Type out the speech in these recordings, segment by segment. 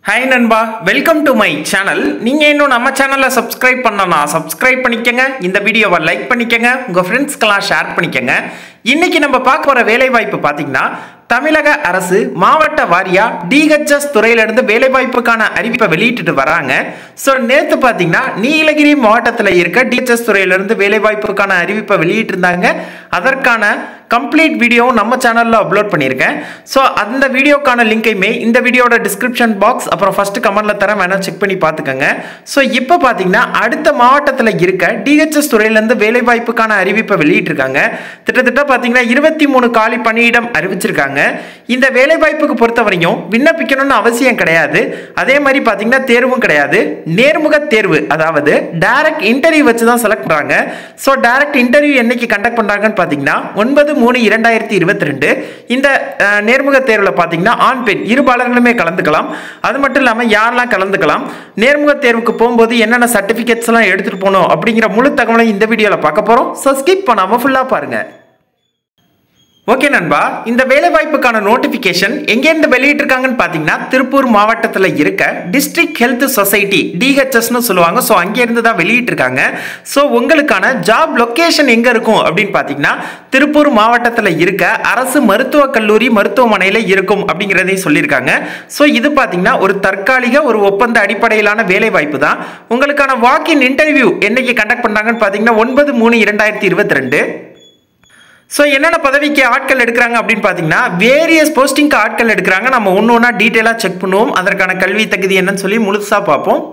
hi நண்பா welcome to my channel நீங்கள் இன்னும் நம்ம சேனலை சப்ஸ்கிரைப் பண்ணனா சப்ஸ்கிரைப் பண்ணிக்கங்க இந்த வீடியோவை லைக் பண்ணிக்கங்க உங்கள் ஃப்ரெண்ட்ஸ்க்கெல்லாம் ஷேர் பண்ணிக்கங்க இன்னைக்கு நம்ம பார்க்க போகிற வேலைவாய்ப்பு பார்த்தீங்கன்னா தமிழக அரசு மாவட்ட வாரியா டிஹெச்எஸ் துறையிலிருந்து வேலைவாய்ப்புக்கான அறிவிப்பை வெளியிட்டுட்டு வராங்க ஸோ நேற்று பார்த்தீங்கன்னா நீலகிரி மாவட்டத்தில் இருக்க டிஹெச்எஸ் துறையிலிருந்து வேலைவாய்ப்புக்கான அறிவிப்பை வெளியிட்டிருந்தாங்க அதற்கான கம்ப்ளீட் வீடியோவும் நம்ம சேனலில் அப்லோட் பண்ணியிருக்கேன் ஸோ அந்த வீடியோக்கான லிங்கையுமே இந்த வீடியோட டிஸ்கிரிப்ஷன் பாக்ஸ் அப்புறம் ஃபர்ஸ்ட் கமெண்ட்ல தரேன் வேணா செக் பண்ணி பார்த்துக்கோங்க ஸோ இப்போ பார்த்தீங்கன்னா அடுத்த மாவட்டத்தில் இருக்க டிஹெச்எஸ் துறையிலேருந்து வேலைவாய்ப்புக்கான அறிவிப்பை வெளியிட்டிருக்காங்க கிட்டத்தட்ட பார்த்தீங்கன்னா இருபத்தி மூணு காலி பணியிடம் அறிவிச்சிருக்காங்க இந்த வேலைவாய்ப்புக்கு பொறுத்தவரையும் விண்ணப்பிக்கணும்னு அவசியம் கிடையாது அதே மாதிரி பார்த்தீங்கன்னா தேர்வும் கிடையாது நேர்முக தேர்வு அதாவது டைரக்ட் இன்டர்வியூ வச்சு தான் செலக்ட் பண்ணுறாங்க ஸோ டைரக்ட் இன்டர்வியூ என்னைக்கு கண்டக்ட் பண்ணுறாங்கன்னு பார்த்தீங்கன்னா ஒன்பது மூணு இரண்டாயிரத்தி இருபத்தி ரெண்டு இந்த அஹ், நேர்முக தேர்வில் பார்த்தீங்கன்னா ஆண் பெண் இருபாலர்களுமே கலந்துக்கலாம் அது மட்டும் இல்லாமல் யாரெல்லாம் கலந்துக்கலாம் நேர்முக தேர்வுக்கு போகும்போது என்னென்ன சர்டிஃபிகேட்ஸ் எல்லாம் எடுத்துகிட்டு போகணும் அப்படிங்கிற முழு தகவலை இந்த வீடியோவில் பார்க்க போகிறோம் ஸோ ஸ்கிப் பண்ணாமல் ஃபுல்லாக பாருங்கள் ஓகே நண்பா இந்த வேலைவாய்ப்புக்கான நோட்டிஃபிகேஷன் எங்கேருந்து வெளியிட்டிருக்காங்கன்னு பார்த்தீங்கன்னா திருப்பூர் மாவட்டத்தில் இருக்க டிஸ்ட்ரிக்ட் ஹெல்த் சொசைட்டி டிஹெச்எஸ்னு சொல்லுவாங்க ஸோ அங்கேருந்து தான் வெளியிட்டிருக்காங்க ஸோ உங்களுக்கான ஜாப் லொக்கேஷன் எங்கே இருக்கும் அப்படின்னு பார்த்தீங்கன்னா திருப்பூர் மாவட்டத்தில் இருக்க அரசு மருத்துவக் கல்லூரி மருத்துவமனையில் இருக்கும் அப்படிங்கிறதையும் சொல்லியிருக்காங்க ஸோ இது பார்த்தீங்கன்னா ஒரு தற்காலிக ஒரு ஒப்பந்த அடிப்படையிலான வேலைவாய்ப்பு தான் உங்களுக்கான வாக்கின் இன்டர்வியூ என்னைக்கு கண்டக்ட் பண்ணுறாங்கன்னு பார்த்தீங்கன்னா ஒன்பது மூணு இரண்டாயிரத்தி இருபத்தி ரெண்டு ஸோ என்னென்ன பதவிக்கு ஆட்கள் எடுக்கிறாங்க அப்படின்னு பார்த்தீங்கன்னா வேரியஸ் போஸ்டிங்க்கு ஆட்கள் எடுக்கிறாங்க நம்ம ஒன்று ஒன்றா டீட்டெயிலாக செக் பண்ணுவோம் அதற்கான கல்வி தகுதி என்னன்னு சொல்லி முழுசாக பார்ப்போம்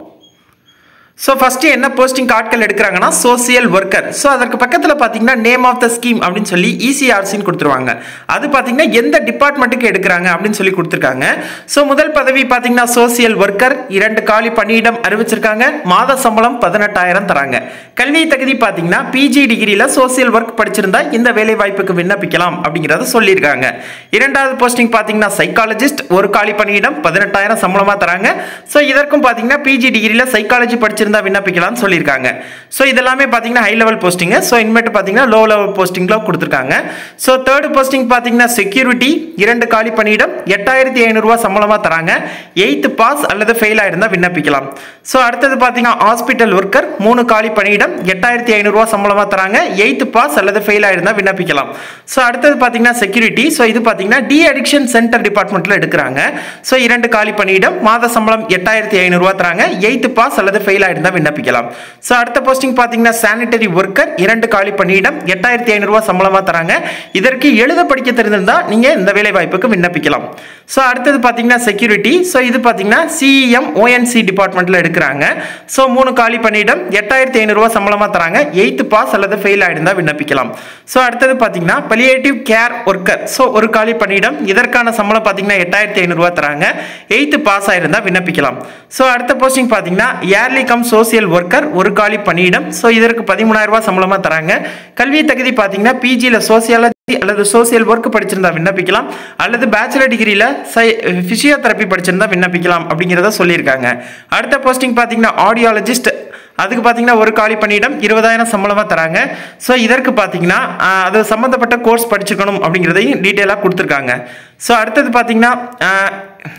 ஸோ ஃபஸ்ட்டு என்ன போஸ்டிங் ஆட்கள் எடுக்கிறாங்கன்னா சோசியல் ஒர்க்கர் ஸோ அதற்கு பக்கத்தில் பார்த்தீங்கன்னா நேம் ஆஃப் த ஸ்கீம் அப்படின்னு சொல்லி இசிஆர்சின்னு கொடுத்துருவாங்க அது பார்த்தீங்கன்னா எந்த டிபார்ட்மெண்ட்டுக்கு எடுக்கிறாங்க அப்படின்னு சொல்லி கொடுத்துருக்காங்க ஸோ முதல் பதவி பார்த்தீங்கன்னா சோசியல் ஒர்க்கர் இரண்டு காலி பணியிடம் அறிவிச்சிருக்காங்க மாத சம்பளம் பதினெட்டாயிரம் தராங்க கல்வி தகுதி பார்த்தீங்கன்னா பிஜி டிகிரியில் சோசியல் ஒர்க் படிச்சிருந்தா இந்த வேலை வாய்ப்புக்கு விண்ணப்பிக்கலாம் அப்படிங்கிறத சொல்லியிருக்காங்க இரண்டாவது போஸ்டிங் பார்த்தீங்கன்னா சைக்காலஜிஸ்ட் ஒரு காலி பணியிடம் பதினெட்டாயிரம் சம்பளமாக தராங்க ஸோ இதற்கும் பார்த்தீங்கன்னா பிஜி டிகிரியில் சைக்காலஜி படிச்சிருந்தா விண்ணப்பிக்கலாம்னு சொல்லியிருக்காங்க ஸோ இதெல்லாமே பார்த்தீங்கன்னா ஹை லெவல் போஸ்டிங்கு ஸோ இனிமேட்டு பார்த்தீங்கன்னா லோ லெவல் போஸ்டிங்கில் கொடுத்துருக்காங்க ஸோ தேர்ட் போஸ்டிங் பார்த்தீங்கன்னா செக்யூரிட்டி இரண்டு காலி பணியிடம் எட்டாயிரத்தி ஐநூறுரூவா சம்பளமாக தராங்க எயித்து பாஸ் அல்லது ஃபெயில் ஆயிருந்தால் விண்ணப்பிக்கலாம் ஸோ அடுத்தது பார்த்தீங்கன்னா ஹாஸ்பிட்டல் ஒர்க்கர் மூணு காலி பணியிடம் எட்டாயிரத்தி ஐநூறுரூவா சம்பளமாக தராங்க எயித்து பாஸ் அல்லது ஃபெயில் ஆயிருந்தால் விண்ணப்பிக்கலாம் ஸோ அடுத்தது பார்த்தீங்கன்னா செக்யூரிட்டி ஸோ இது பார்த்தீங்கன்னா டி அடிக்ஷன் சென்டர் டிபார்ட்மெண்ட்டில் எடுக்கிறாங்க ஸோ இரண்டு காலி பணியிடம் மாத சம்பளம் எட்டாயிரத்தி ஐநூறுரூவா தராங்க எயித்து பாஸ் அல்லது ஃபெயில் ஆயிருந்தால் விண்ணப்பிக்கலாம் ஸோ அடுத்த போஸ்டிங் பார்த்தீங்கன்னா சானிட்டரி ஒர்க்கர் இரண்டு காலி பணியிடம் எட்டாயிரத்தி ஐநூறுரூவா சம்பளமாக தராங்க இதற்கு எழுத படிக்க தெரிந்திருந்தால் நீங்கள் இந்த வேலை வாய்ப்புக்கு விண்ணப்பிக்கலாம் ஸோ அடுத்தது பார்த்தீங்கன்னா செக்யூரிட்டி ஸோ இது பார்த்தீங்கன்னா சிஇஎம் ஓஎன்சி டிபார்ட்மெண்ட்டில் எடுக்கிறாங்க ஸோ மூணு காலி பணியிடம் எட்டாயிரத்தி ஐநூறுரூவா சம்பளமாக தராங்க எயித்து பாஸ் அல்லது ஃபெயில் ஆயிருந்தால் விண்ணப்பிக்கலாம் ஸோ அடுத்தது பார்த்தீங்கன்னா பலியேட்டிவ் கேர் ஒர்க்கர் ஸோ ஒரு காலி பணியிடம் இதற்கான சம்பளம் பார்த்தீங்கன்னா எட்டாயிரத்தி ஐநூறுரூவா தராங்க எயித்து பாஸ் ஆயிருந்தால் விண்ணப்பிக்கலாம் ஸோ அடுத்த போஸ்டிங் பார்த்தீங்கன்னா ஏர்லி கம் சோசியல் ஒர்க்கர் ஒரு காலி பணியிடம் ஸோ இதற்கு பதிமூணாயிரம் ரூபாய் சம்பளமாக தராங்க கல்வி தகுதி பார்த்தீங்கன்னா பிஜியில் சோசியாலஜி அல்லது சோசியல் ஒர்க் படிச்சிருந்தா விண்ணப்பிக்கலாம் அல்லது பேச்சுலர் டிகிரியில் சை ஃபிசியோதெரப்பி படிச்சிருந்தா விண்ணப்பிக்கலாம் அப்படிங்கிறத சொல்லியிருக்காங்க அடுத்த போஸ்டிங் பார்த்தீங்கன்னா ஆடியாலஜிஸ்ட் அதுக்கு பார்த்தீங்கன்னா ஒரு காலி பணியிடம் இருபதாயிரம் சம்பளமாக தராங்க ஸோ இதற்கு பார்த்தீங்கன்னா ஆஹ், அது சம்மந்தப்பட்ட கோர்ஸ் படிச்சுக்கணும் அப்படிங்கிறதையும் டீட்டெயிலாக கொடுத்துருக்காங்க ஸோ அடுத்தது பார்த்தீங்கன்னா ஆஹ்,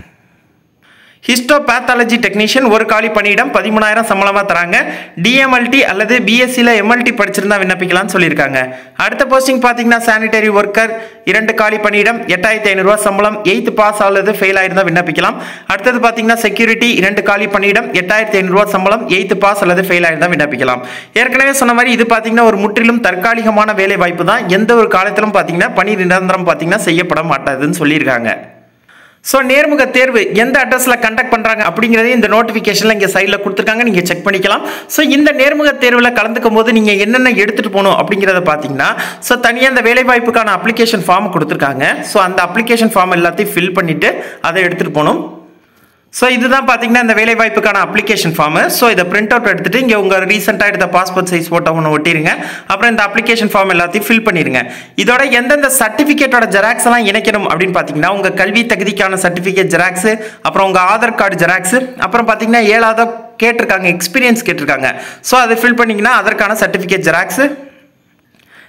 ஹிஸ்டோபேத்தாலஜி டெக்னீஷியன் ஒரு காலி பணியிடம் பதிமூணாயிரம் சம்பளமாக தராங்க டிஎம்எல்டி அல்லது பிஎஸ்சியில் எம்எல்டி படிச்சிருந்தா விண்ணப்பிக்கலாம்னு சொல்லியிருக்காங்க அடுத்த போஸ்டிங் பார்த்தீங்கன்னா சானிட்டரி ஒர்க்கர் இரண்டு காலி பணியிடம் எட்டாயிரத்தி ஐநூறுரூவா சம்பளம் எயித்து பாஸ் அல்லது ஃபெயில் ஆயிருந்தா விண்ணப்பிக்கலாம் அடுத்தது பார்த்தீங்கன்னா செக்யூரிட்டி இரண்டு காலி பணியிடம் எட்டாயிரத்தி ஐநூறுரூவா சம்பளம் எயித்து பாஸ் அல்லது ஃபெயில் ஆயிருந்தா விண்ணப்பிக்கலாம் ஏற்கனவே சொன்ன மாதிரி இது பார்த்தீங்கன்னா ஒரு முற்றிலும் தற்காலிகமான வேலை வாய்ப்பு தான் எந்த ஒரு காலத்திலும் பார்த்தீங்கன்னா பணி நிரந்தரம் பார்த்தீங்கன்னா செய்யப்பட மாட்டாதுன்னு சொல்லியிருக்காங்க ஸோ நேர்முக தேர்வு எந்த அட்ரஸில் கண்டக்ட் பண்ணுறாங்க அப்படிங்கிறதையும் இந்த நோட்டிஃபிகேஷனில் இங்கே சைடில் கொடுத்துருக்காங்க நீங்கள் செக் பண்ணிக்கலாம் ஸோ இந்த நேர்முக தேர்வில் கலந்துக்கும் போது நீங்கள் என்னென்ன எடுத்துகிட்டு போகணும் அப்படிங்கிறத பார்த்தீங்கன்னா ஸோ தனியாக அந்த வேலைவாய்ப்புக்கான அப்ளிகேஷன் ஃபார்ம் கொடுத்துருக்காங்க ஸோ அந்த அப்ளிகேஷன் ஃபார்ம் எல்லாத்தையும் ஃபில் பண்ணிவிட்டு அதை எடுத்துகிட்டு போகணும் ஸோ இதுதான் பார்த்தீங்கன்னா இந்த வேலைவாய்ப்புக்கான அப்ளிகேஷன் ஃபார்மு ஸோ இதை பிரிண்ட் அவுட் எடுத்துட்டு இங்கே உங்கள் ரீசெண்டாக எடுத்த பாஸ்போர்ட் சைஸ் ஃபோட்டோ ஒன்று ஒட்டிருங்க அப்புறம் இந்த அப்ளிகேஷன் ஃபார்ம் எல்லாத்தையும் ஃபில் பண்ணிடுங்க இதோட எந்தெந்த சர்டிஃபிகேட்டோட ஜெராக்ஸ் எல்லாம் இணைக்கணும் அப்படின்னு பார்த்தீங்கன்னா உங்கள் கல்வி தகுதிக்கான சர்டிஃபிகேட் ஜெராக்ஸு அப்புறம் உங்கள் ஆதார் கார்டு ஜெராக்ஸு அப்புறம் பார்த்தீங்கன்னா ஏழாவது கேட்டிருக்காங்க எக்ஸ்பீரியன்ஸ் கேட்டிருக்காங்க ஸோ அதை ஃபில் பண்ணிங்கன்னா அதற்கான சர்டிஃபிகேட் ஜெராக்ஸு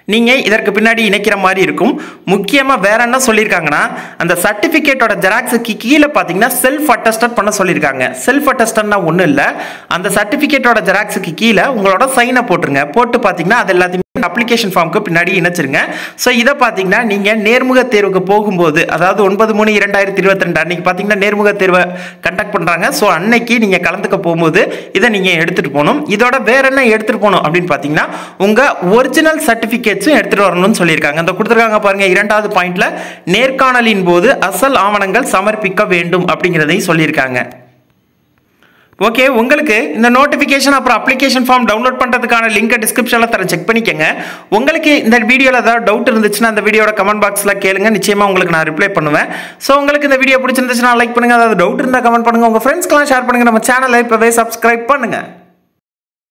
நீங்கள் இதற்கு பின்னாடி இணைக்கிற மாதிரி இருக்கும் முக்கியமாக வேற என்ன சொல்லியிருக்காங்கன்னா அந்த சர்டிஃபிகேட்டோட ஜெராக்ஸுக்கு கீழே பார்த்தீங்கன்னா செல்ஃப் அட்டஸ்டட் பண்ண சொல்லியிருக்காங்க செல்ஃப் அட்டஸ்டட்னா ஒன்றும் இல்லை அந்த சர்டிஃபிகேட்டோட ஜெராக்ஸுக்கு கீழே உங்களோட சைனை போட்டுருங்க போட்டு பார்த்தீங்கன்னா அது எல்லாத்தையுமே அப்ளிகேஷன் ஃபார்முக்கு பின்னாடி இணைச்சிருங்க ஸோ இதை பார்த்தீங்கன்னா நீங்கள் நேர்முக தேர்வுக்கு போகும்போது அதாவது ஒன்பது மூணு இரண்டாயிரத்தி இருபத்தி ரெண்டு அன்னைக்கு பார்த்தீங்கன்னா நேர்முக தேர்வை கண்டக்ட் பண்ணுறாங்க ஸோ அன்னைக்கு நீங்கள் கலந்துக்க போகும்போது இதை நீங்கள் எடுத்துகிட்டு போகணும் இதோட வேற என்ன எடுத்துகிட்டு போகணும் அப்படின்னு பார்த்தீங்கன்னா உங்கள் ஒரிஜினல் சர்டிஃபிகேட்ஸும் எடுத்துகிட்டு வரணும்னு சொல்லியிருக்காங்க அந்த கொடுத்துருக்காங்க பாருங்க இரண்டாவது பாயிண்ட்ல நேர்காணலின் போது அசல் ஆவணங்கள் சமர்ப்பிக்க வேண்டும் அப்படிங்கிறதையும் சொல்லியிருக்காங்க ஓகே உங்களுக்கு இந்த நோட்டிஃபிகேஷன் அப்புறம் அப்ளிகேஷன் ஃபார்ம் டவுன்லோட் பண்ணுறதுக்கான லிங்கை டிஸ்கிரிப்ஷனில் தர செக் பண்ணிக்கங்க உங்களுக்கு இந்த வீடியோவில் ஏதாவது டவுட் இருந்துச்சுன்னா அந்த வீடியோட கமெண்ட் பாக்ஸில் கேளுங்க நிச்சயமாக உங்களுக்கு நான் ரிப்ளை பண்ணுவேன் ஸோ உங்களுக்கு இந்த வீடியோ பிடிச்சிருந்துச்சுன்னா லைக் பண்ணுங்கள் அதாவது டவுட் இருந்தால் கமெண்ட் பண்ணுங்கள் உங்கள் ஃப்ரெண்ட்ஸ்க்கெலாம் ஷேர் பண்ணுங்கள் நம்ம சேனலை இப்போவே சப்ஸ்கிரைப் பண்ணுங்கள்